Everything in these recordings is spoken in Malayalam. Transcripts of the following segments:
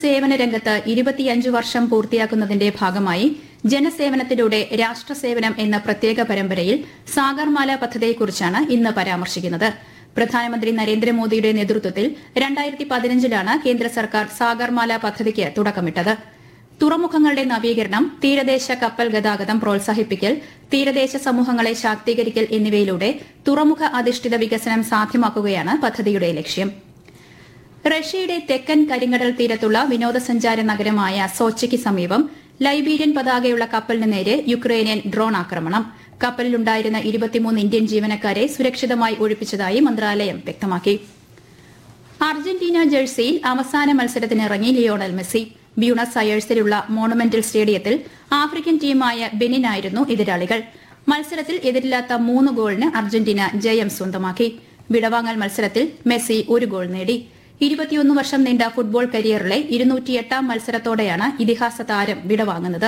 സേവന രംഗത്ത് ഇരുപത്തിയഞ്ച് വർഷം പൂർത്തിയാക്കുന്നതിന്റെ ഭാഗമായി ജനസേവനത്തിലൂടെ രാഷ്ട്രസേവനം എന്ന പ്രത്യേക പരമ്പരയിൽ സാഗർമാല പദ്ധതിയെക്കുറിച്ചാണ് ഇന്ന് പരാമർശിക്കുന്നത് പ്രധാനമന്ത്രി നരേന്ദ്രമോദിയുടെ നേതൃത്വത്തിൽ രണ്ടായിരത്തി പതിനഞ്ചിലാണ് കേന്ദ്ര സർക്കാർ സാഗർമാല പദ്ധതിക്ക് തുടക്കമിട്ടത് തുറമുഖങ്ങളുടെ നവീകരണം തീരദേശ കപ്പൽ ഗതാഗതം പ്രോത്സാഹിപ്പിക്കൽ തീരദേശ സമൂഹങ്ങളെ ശാക്തീകരിക്കൽ എന്നിവയിലൂടെ തുറമുഖ അധിഷ്ഠിത വികസനം സാധ്യമാക്കുകയാണ് പദ്ധതിയുടെ ലക്ഷ്യം റഷ്യയുടെ തെക്കൻ കരിങ്കടൽ തീരത്തുള്ള വിനോദസഞ്ചാര നഗരമായ സോച്ചയ്ക്ക് സമീപം ലൈബീരിയൻ പതാകയുള്ള കപ്പലിന് നേരെ യുക്രൈനിയൻ ഡ്രോൺ ആക്രമണം കപ്പലിലുണ്ടായിരുന്ന ഇരുപത്തിമൂന്ന് ഇന്ത്യൻ ജീവനക്കാരെ സുരക്ഷിതമായി ഒഴിപ്പിച്ചതായി മന്ത്രാലയം വ്യക്തമാക്കി അർജന്റീന ജേഴ്സിയിൽ അവസാന മത്സരത്തിനിറങ്ങി ലിയോണൽ മെസ്സി ബ്യൂണസ് അയേഴ്സിലുള്ള മോണമെന്റൽ സ്റ്റേഡിയത്തിൽ ആഫ്രിക്കൻ ടീമായ ബെനിനായിരുന്നു എതിരാളികൾ മത്സരത്തിൽ എതിരില്ലാത്ത മൂന്ന് ഗോളിന് അർജന്റീന ജയം സ്വന്തമാക്കി വിടവാങ്ങൽ മത്സരത്തിൽ മെസ്സി ഒരു ഗോൾ നേടി ഇരുപത്തിയൊന്ന് വർഷം നീണ്ട ഫുട്ബോൾ കരിയറിലെ ഇരുന്നൂറ്റിയെട്ടാം മത്സരത്തോടെയാണ് ഇതിഹാസ താരം വിടവാങ്ങുന്നത്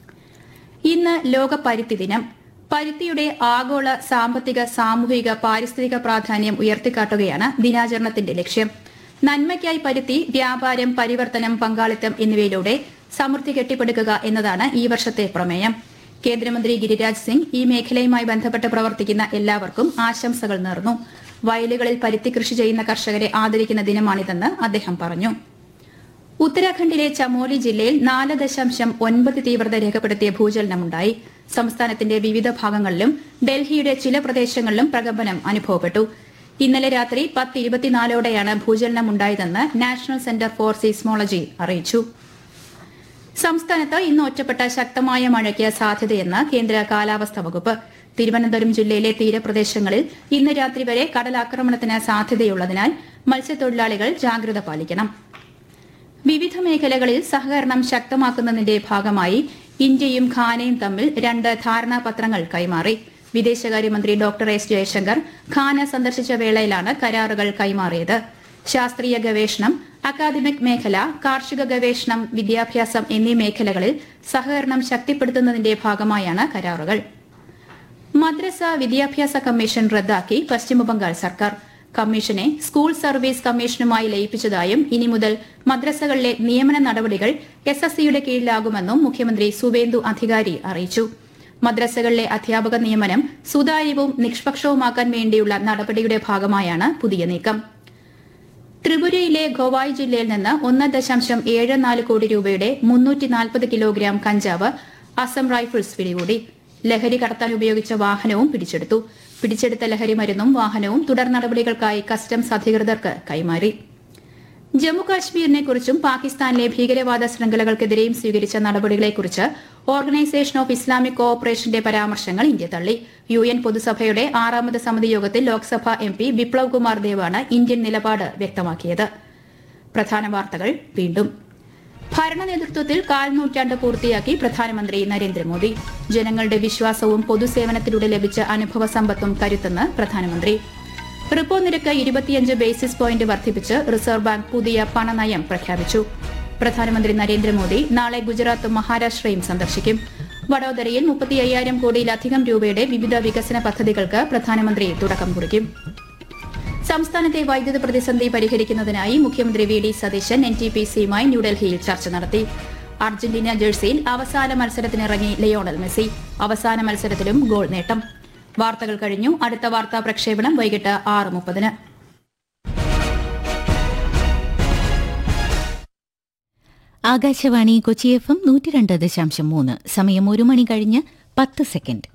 ഇന്ന് ലോക പരുത്തി ദിനം പരുത്തിയുടെ ആഗോള സാമ്പത്തിക സാമൂഹിക പാരിസ്ഥിതിക പ്രാധാന്യം ഉയർത്തിക്കാട്ടുകയാണ് ദിനാചരണത്തിന്റെ ലക്ഷ്യം നന്മയ്ക്കായി പരുത്തി വ്യാപാരം പരിവർത്തനം പങ്കാളിത്തം എന്നിവയിലൂടെ സമൃദ്ധി കെട്ടിപ്പടുക്കുക എന്നതാണ് ഈ വർഷത്തെ പ്രമേയം കേന്ദ്രമന്ത്രി ഗിരിരാജ് സിംഗ് ഈ മേഖലയുമായി ബന്ധപ്പെട്ട് പ്രവർത്തിക്കുന്ന എല്ലാവർക്കും ആശംസകൾ നേർന്നു വയലുകളിൽ പരുത്തി കൃഷി ചെയ്യുന്ന കർഷകരെ ആദരിക്കുന്ന ദിനമാണിതെന്ന് അദ്ദേഹം പറഞ്ഞു ഉത്തരാഖണ്ഡിലെ ചമോലി ജില്ലയിൽ നാല് ദശാംശം ഒൻപത് തീവ്രത രേഖപ്പെടുത്തിയ ഭൂചലനമുണ്ടായി സംസ്ഥാനത്തിന്റെ വിവിധ ഭാഗങ്ങളിലും ഡൽഹിയുടെ ചില പ്രദേശങ്ങളിലും പ്രകമ്പനം അനുഭവപ്പെട്ടു ഇന്നലെ രാത്രി പത്ത് ഇരുപത്തിനാലോടെയാണ് ഭൂചലനമുണ്ടായതെന്ന് നാഷണൽ സെന്റർ ഫോർ സീസ്മോളജി അറിയിച്ചു സംസ്ഥാനത്ത് ഇന്ന് ഒറ്റപ്പെട്ട ശക്തമായ മഴയ്ക്ക് സാധ്യതയെന്ന് കേന്ദ്ര കാലാവസ്ഥാ വകുപ്പ് തിരുവനന്തപുരം ജില്ലയിലെ തീരപ്രദേശങ്ങളിൽ ഇന്ന് രാത്രി വരെ കടലാക്രമണത്തിന് സാധ്യതയുള്ളതിനാൽ മത്സ്യത്തൊഴിലാളികൾ ജാഗ്രത പാലിക്കണം വിവിധ മേഖലകളിൽ സഹകരണം ശക്തമാക്കുന്നതിന്റെ ഭാഗമായി ഇന്ത്യയും ഖാനയും തമ്മിൽ രണ്ട് ധാരണാപത്രങ്ങൾ കൈമാറി വിദേശകാര്യമന്ത്രി ഡോക്ടർ എസ് ജയശങ്കർ ഖാന സന്ദർശിച്ച വേളയിലാണ് കരാറുകൾ കൈമാറിയത് ശാസ്ത്രീയ ഗവേഷണം അക്കാദമിക് മേഖല കാർഷിക ഗവേഷണം വിദ്യാഭ്യാസം എന്നീ മേഖലകളിൽ സഹകരണം ശക്തിപ്പെടുത്തുന്നതിന്റെ ഭാഗമായാണ് കരാറുകൾ മദ്രസ വിദ്യാഭ്യാസ കമ്മീഷൻ റദ്ദാക്കി പശ്ചിമബംഗാൾ സർക്കാർ കമ്മീഷനെ സ്കൂൾ സർവീസ് കമ്മീഷനുമായി ലയിപ്പിച്ചതായും ഇനി മുതൽ മദ്രസകളിലെ നിയമന നടപടികൾ എസ് എസ് സിയുടെ കീഴിലാകുമെന്നും മുഖ്യമന്ത്രി സുവേന്ദു അധികാരി അറിയിച്ചു മദ്രസകളിലെ അധ്യാപക നിയമനം സുതാര്യവും നിഷ്പക്ഷവുമാക്കാൻ വേണ്ടിയുള്ള നടപടിയുടെ ഭാഗമായാണ് പുതിയ നീക്കം ത്രിപുരയിലെ ഖൊവായ് ജില്ലയിൽ നിന്ന് ഒന്ന് ദശാംശം ഏഴ് നാല് കോടി രൂപയുടെ മുന്നൂറ്റി നാൽപ്പത് കിലോഗ്രാം കഞ്ചാവ് അസം റൈഫിൾസ് പിടികൂടി ലഹരി കടത്താൻ ഉപയോഗിച്ച വാഹനവും പിടിച്ചെടുത്തു പിടിച്ചെടുത്ത ലഹരി മരുന്നും വാഹനവും തുടർ നടപടികൾക്കായി കസ്റ്റംസ് അധികൃതർക്ക് കൈമാറി ജമ്മുകാശ്മീരിനെ കുറിച്ചും പാകിസ്ഥാനിലെ ഭീകരവാദ ശൃംഖലകൾക്കെതിരെയും സ്വീകരിച്ച നടപടികളെക്കുറിച്ച് ഓർഗനൈസേഷൻ ഓഫ് ഇസ്ലാമിക് കോഓപ്പറേഷന്റെ പരാമർശങ്ങൾ ഇന്ത്യ തള്ളി യു എൻ പൊതുസഭയുടെ ആറാമത് സമിതി യോഗത്തിൽ ലോക്സഭാ എം പി ബിപ്ലവ് കുമാർ ദേവാണ് ഇന്ത്യൻ നിലപാട് വ്യക്തമാക്കിയത് പ്രധാന വാർത്തകൾ വീണ്ടും ഭരണ നേതൃത്വത്തിൽ കാൽ നൂറ്റാണ്ട് പൂർത്തിയാക്കി പ്രധാനമന്ത്രി നരേന്ദ്രമോദി ജനങ്ങളുടെ വിശ്വാസവും പൊതുസേവനത്തിലൂടെ ലഭിച്ച അനുഭവ സമ്പത്തും കരുത്തെന്ന് പ്രധാനമന്ത്രി റിപ്പോ നിരക്ക് ഇരുപത്തിയഞ്ച് ബേസിസ് പോയിന്റ് വർദ്ധിപ്പിച്ച് റിസർവ് ബാങ്ക് പുതിയ പണനയം പ്രഖ്യാപിച്ചു പ്രധാനമന്ത്രി നരേന്ദ്രമോദി നാളെ ഗുജറാത്തും മഹാരാഷ്ട്രയും സന്ദർശിക്കും വഡോദരയിൽ മുപ്പത്തി അയ്യായിരം കോടിയിലധികം രൂപയുടെ വിവിധ വികസന പദ്ധതികൾക്ക് പ്രധാനമന്ത്രി തുടക്കം കുറിക്കും സംസ്ഥാനത്തെ വൈദ്യുത പ്രതിസന്ധി പരിഹരിക്കുന്നതിനായി മുഖ്യമന്ത്രി V D Satheesan N T P സിയുമായി ന്യൂഡൽഹിയിൽ ചർച്ച നടത്തി അർജന്റീന ജേഴ്സിയിൽ അവസാന മത്സരത്തിനിറങ്ങി ലയോണൽ മെസ്സി അവസാന മത്സരത്തിലും ഗോൾ നേട്ടം വാർത്തകൾ കഴിഞ്ഞു അടുത്ത വാർത്താ പ്രക്ഷേപണം വൈകിട്ട് ആറ് മുപ്പതിന് ആകാശവാണി കൊച്ചി എഫ് എം നൂറ്റി രണ്ട് ദശാംശം മൂന്ന് സമയം ഒരു മണി കഴിഞ്ഞ് പത്ത് സെക്കൻഡ്